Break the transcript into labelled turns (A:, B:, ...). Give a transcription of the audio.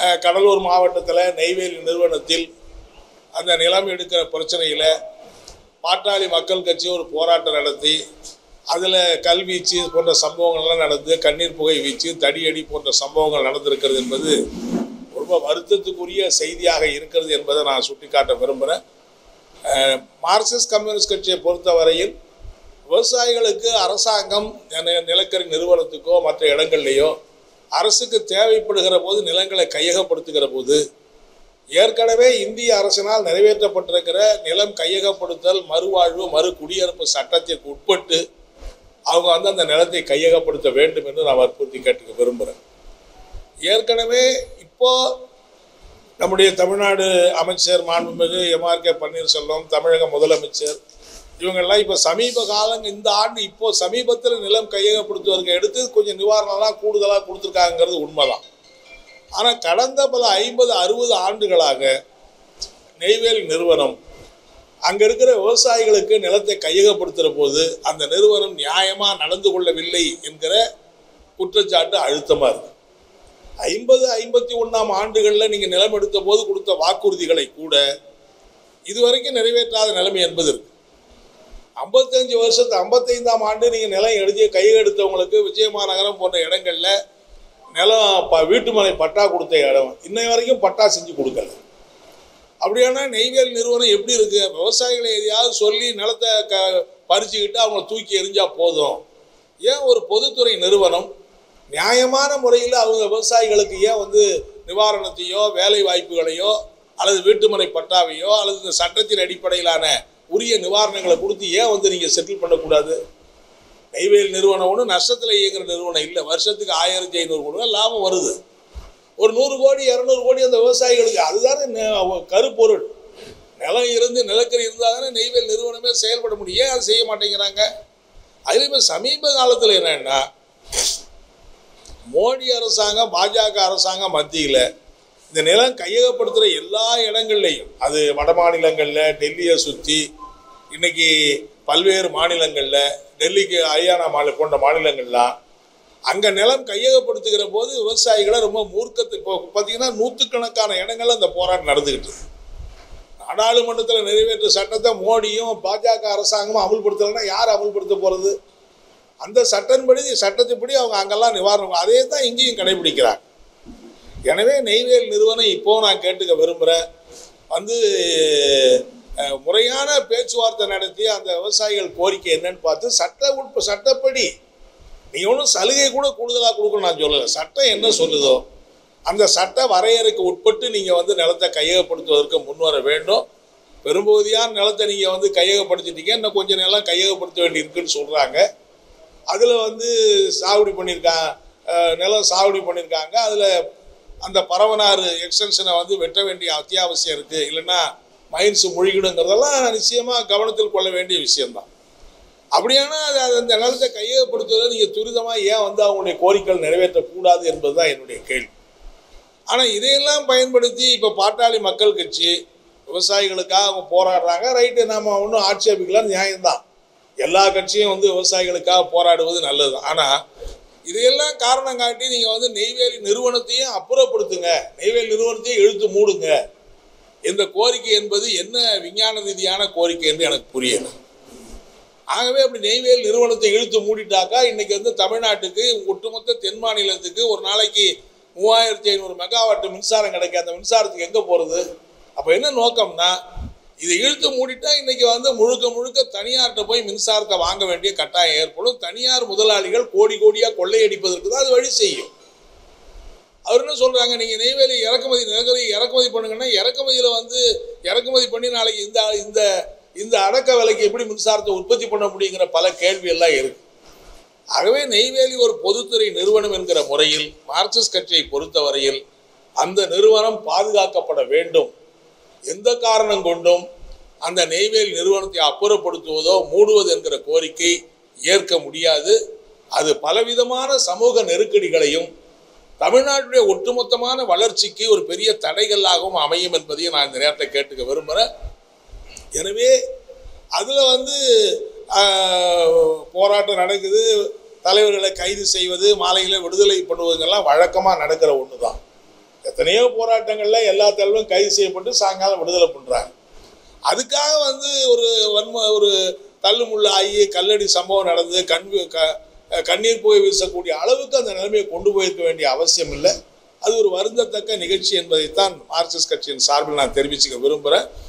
A: அஹ், கடலூர் மாவட்டத்தில் நெய்வேலி நிறுவனத்தில் அந்த நிலம் எடுக்கிற பிரச்சனையில் பாட்டாளி மக்கள் கட்சி ஒரு போராட்டம் நடத்தி அதில் கல்வீச்சு போன்ற சம்பவங்கள்லாம் நடந்து கண்ணீர் புகை வீச்சு தடியடி போன்ற சம்பவங்கள் நடந்திருக்கிறது என்பது ரொம்ப வருத்தத்துக்குரிய செய்தியாக இருக்கிறது என்பதை நான் சுட்டிக்காட்ட விரும்புகிறேன் அஹ், மார்க்சிஸ்ட் கம்யூனிஸ்ட் கட்சியை பொறுத்தவரையில் விவசாயிகளுக்கு அரசாங்கம் நி- நிலக்கரி நிறுவனத்துக்கோ மற்ற இடங்கள்லையோ அரசுக்கு தேவைப்படுகிற போது நிலங்களை கையகப்படுத்துகிற போது ஏற்கனவே இந்திய அரசினால் நிறைவேற்றப்பட்டிருக்கிற நிலம் கையகப்படுத்தல் மறுவாழ்வு மறு குடியிருப்பு சட்டத்திற்கு உட்பட்டு அவங்க வந்து அந்த நிலத்தை கையகப்படுத்த வேண்டும் என்று நான் வற்புறுத்தி கேட்டுக்க விரும்புகிறேன் ஏற்கனவே இப்போ நம்முடைய தமிழ்நாடு அமைச்சர் மாண்புமிகு எம்ஆர்கே பன்னீர்செல்வம் தமிழக முதலமைச்சர் இவங்கெல்லாம் இப்போ சமீப காலம் இந்த ஆண்டு இப்போ சமீபத்தில் நிலம் கையகப்படுத்துவதற்கு எடுத்து கொஞ்சம் நிவாரணம்லாம் கூடுதலாக கொடுத்துருக்காங்கிறது உண்மைதான் ஆனால் கடந்த பல ஐம்பது அறுபது ஆண்டுகளாக நெய்வேலி நிறுவனம் அங்கே இருக்கிற விவசாயிகளுக்கு நிலத்தை கையகப்படுத்துகிற போது அந்த நிறுவனம் நியாயமாக நடந்து கொள்ளவில்லை என்கிற குற்றச்சாட்டு அழுத்தமாக இருக்கு ஐம்பது ஐம்பத்தி ஒன்றாம் ஆண்டுகளில் நீங்கள் நிலம் எடுத்த போது கொடுத்த வாக்குறுதிகளை கூட இதுவரைக்கும் நிறைவேற்றாத நிலைமை என்பது இருக்கு ஐம்பத்தஞ்சு வருஷத்து ஐம்பத்தைந்தாம் ஆண்டு நீங்கள் நிலம் எழுதி கையெடுத்தவங்களுக்கு விஜயமாநகரம் போன்ற இடங்களில் நிலம் ப வீட்டுமனை பட்டா கொடுத்த இடம் இன்னை வரைக்கும் பட்டா செஞ்சு கொடுக்கல அப்படியானா நெய்வேலி நிறுவனம் எப்படி இருக்கு விவசாயிகளை எதையாவது சொல்லி நிலத்தை க பறிச்சுக்கிட்டு அவங்கள தூக்கி எறிஞ்சா போதும் ஏன் ஒரு பொதுத்துறை நிறுவனம் நியாயமான முறையில் அவங்க விவசாயிகளுக்கு ஏன் வந்து நிவாரணத்தையோ வேலை வாய்ப்புகளையோ அல்லது வீட்டுமனை பட்டாவையோ அல்லது இந்த சட்டத்தின் அடிப்படையிலான உரிய நிவாரணங்களை கொடுத்து ஏன் வந்து நீங்கள் செட்டில் பண்ணக்கூடாது நெய்வேலி நிறுவனம் ஒன்றும் நஷ்டத்தில் இயங்குற நிறுவனம் இல்லை வருஷத்துக்கு ஆயிரத்தி ஐநூறு கோடி ரூபாய் லாபம் வருது ஒரு நூறு கோடி இரநூறு கோடி அந்த விவசாயிகளுக்கு அதுதானே நெ- கருப்பொருள் நிலம் இருந்து நிலக்கரி இருந்தால் தானே நெய்வேலி நிறுவனமே செயல்பட முடியும் ஏன் அதை செய்ய மாட்டேங்கிறாங்க அதுலேயுமே சமீப காலத்தில் என்னன்னா மோடி அரசாங்கம் பாஜக அரசாங்கம் மத்தியில் இந்த நிலம் கையகப்படுத்துகிற எல்லா இடங்கள்லையும் அது வட மாநிலங்களில் டெல்லியை சுற்றி இன்னைக்கு பல்வேறு மாநிலங்களில் டெல்லிக்கு ஹரியானா மாநில போன்ற மாநிலங்கள்லாம் அங்கே நிலம் கையகப்படுத்துகிற போது விவசாயிகளை ரொம்ப மூர்க்கத்து இப்போ பார்த்தீங்கன்னா நூற்றுக்கணக்கான இடங்கள்ல அந்த போராட்டம் நடந்துக்கிட்டு இருக்கு. நாடாளுமன்றத்தில் நிறைவேற்ற சட்டத்தை மோடியும் பாஜக அரசாங்கமும் அமுல்படுத்தலைன்னா யார் அமுல்படுத்த போகிறது அந்த சட்டன்படி சட்டத்தின்படி அவங்க அங்கெல்லாம் நிவாரணம் அதே தான் இங்கேயும் கடைபிடிக்கிறாங்க எனவே நெய்வேல் நிறுவனம் இப்போ நான் கேட்டுக்க விரும்புகிறேன் வந்து அஹ், முறையான பேச்சுவார்த்தை நடத்தி அந்த விவசாயிகள் கோரிக்கை என்னன்னு பார்த்து சட்ட உட்ப சட்டப்படி நீ ஒன்றும் சலுகை கூட கூடுதலாக கொடுக்கணும் நான் சொல்லலை சட்டம் என்ன சொல்லுதோ அந்த சட்ட வரையறைக்கு உட்பட்டு நீங்கள் வந்து நிலத்தை கையகப்படுத்துவதற்கு முன்வர வேண்டும் பெரும்பகுதியான நிலத்தை நீங்கள் வந்து கையகப்படுத்திட்டீங்க இன்னும் கொஞ்சம் நிலம் கையகப்படுத்த வேண்டி இருக்குன்னு சொல்கிறாங்க அதில் வந்து சாகுடி பண்ணியிருக்காங்க அஹ், நிலம் சாகுடி பண்ணியிருக்காங்க அதில் அந்த பரவனாறு எக்ஸ்டென்ஷனை வந்து வெட்ட வேண்டிய அத்தியாவசியம் இருக்குது இல்லைன்னா மைன்ஸ் முழுகிடுங்கிறதெல்லாம் நிச்சயமாக கவனத்தில் கொள்ள வேண்டிய விஷயம்தான் அப்படியானா அது அது அந்த நிலத்தை கையகப்படுத்துவதை நீங்கள் துரிதமாக ஏன் வந்து அவங்களுடைய கோரிக்கைகள் நிறைவேற்றக்கூடாது என்பது தான் என்னுடைய கேள்வி ஆனால் இதையெல்லாம் பயன்படுத்தி இப்போ பாட்டாளி மக்கள் கட்சி விவசாயிகளுக்காக அவங்க போராடுறாங்க ரைட்டு நம்ம ஒன்றும் ஆட்சேபிக்கலாம் நியாயம்தான் எல்லா கட்சியும் வந்து விவசாயிகளுக்காக போராடுவது நல்லது தான் ஆனால் இதையெல்லாம் காரணம் காட்டி நீங்கள் வந்து நெய்வேலி நிறுவனத்தையும் அப்புறப்படுத்துங்க நெய்வேலி நிறுவனத்தையும் இழுத்து மூடுங்க இந்த கோரிக்கை என்பது என்ன விஞ்ஞான ரீதியான கோரிக்கை என்று எனக்கு புரியல ஆகவே அப்படி நெய்வேலி நிறுவனத்தை இழுத்து மூடிட்டாக்கா இன்னைக்கு வந்து தமிழ்நாட்டுக்கு ஒட்டுமொத்த தென் மாநிலத்துக்கு ஒரு நாளைக்கு மூவாயிரத்தி ஐநூறு மெகாவாட் மின்சாரம் கிடைக்கும் அந்த மின்சாரத்துக்கு எங்கே போகிறது அப்போ என்ன நோக்கம்னா இதை இழுத்து மூடிட்டா இன்னைக்கு வந்து முழுக்க முழுக்க தனியார்கிட்ட போய் மின்சாரத்தை வாங்க வேண்டிய கட்டாயம் ஏற்படும் தனியார் முதலாளிகள் கோடி கோடியாக கொள்ளையடிப்பதற்கு தான் அது வழி செய்யும் அவர் என்ன சொல்றாங்க நீங்க நெய்வேலி இறக்குமதி நிலக்கரி இறக்குமதி பண்ணுங்கன்னா இறக்குமதியில வந்து இறக்குமதி பண்ணி நாளைக்கு இந்த இந்த இந்த அடக்க விலைக்கு எப்படி மின்சாரத்தை உற்பத்தி பண்ண முடியுங்கிற பல கேள்வி எல்லாம் இருக்கு ஆகவே நெய்வேலி ஒரு பொதுத்துறை நிறுவனம் என்கிற முறையில் மார்க்சிஸ்ட் கட்சியை பொறுத்தவரையில் அந்த நிறுவனம் பாதுகாக்கப்பட வேண்டும் எந்த காரணம் கொண்டும் அந்த நெய்வேலி நிறுவனத்தை அப்புறப்படுத்துவதோ மூடுவது என்கிற கோரிக்கை ஏற்க முடியாது அது பலவிதமான சமூக நெருக்கடிகளையும் தமிழ்நாட்டுடைய ஒட்டுமொத்தமான வளர்ச்சிக்கு ஒரு பெரிய தடைகளாகவும் அமையும் என்பதையும் நான் இந்த நேரத்தை கேட்டுக்க விரும்புகிறேன் எனவே அதில் வந்து ஆஹ், போராட்டம் நடக்குது தலைவர்களை கைது செய்வது மாலையில் விடுதலை பண்ணுவதெல்லாம் வழக்கமாக நடக்கிற ஒன்று தான் எத்தனையோ போராட்டங்கள்ல எல்லா தலைவரும் கைது செய்யப்பட்டு சாயங்காலம் விடுதலை பண்றாங்க அதுக்காக வந்து ஒரு வன்ம ஒரு தள்ளுமுள்ள ஆகி கல்லடி சம்பவம் நடந்து கண் க கண்ணீர் போய் வீசக்கூடிய அளவுக்கு அந்த நிலைமையை கொண்டு போயிருக்க வேண்டிய அவசியம் இல்லை அது ஒரு வருந்தத்தக்க நிகழ்ச்சி என்பதைத்தான் மார்க்சிஸ்ட் கட்சியின் சார்பில் நான் தெரிவிச்சுக்க விரும்புகிறேன்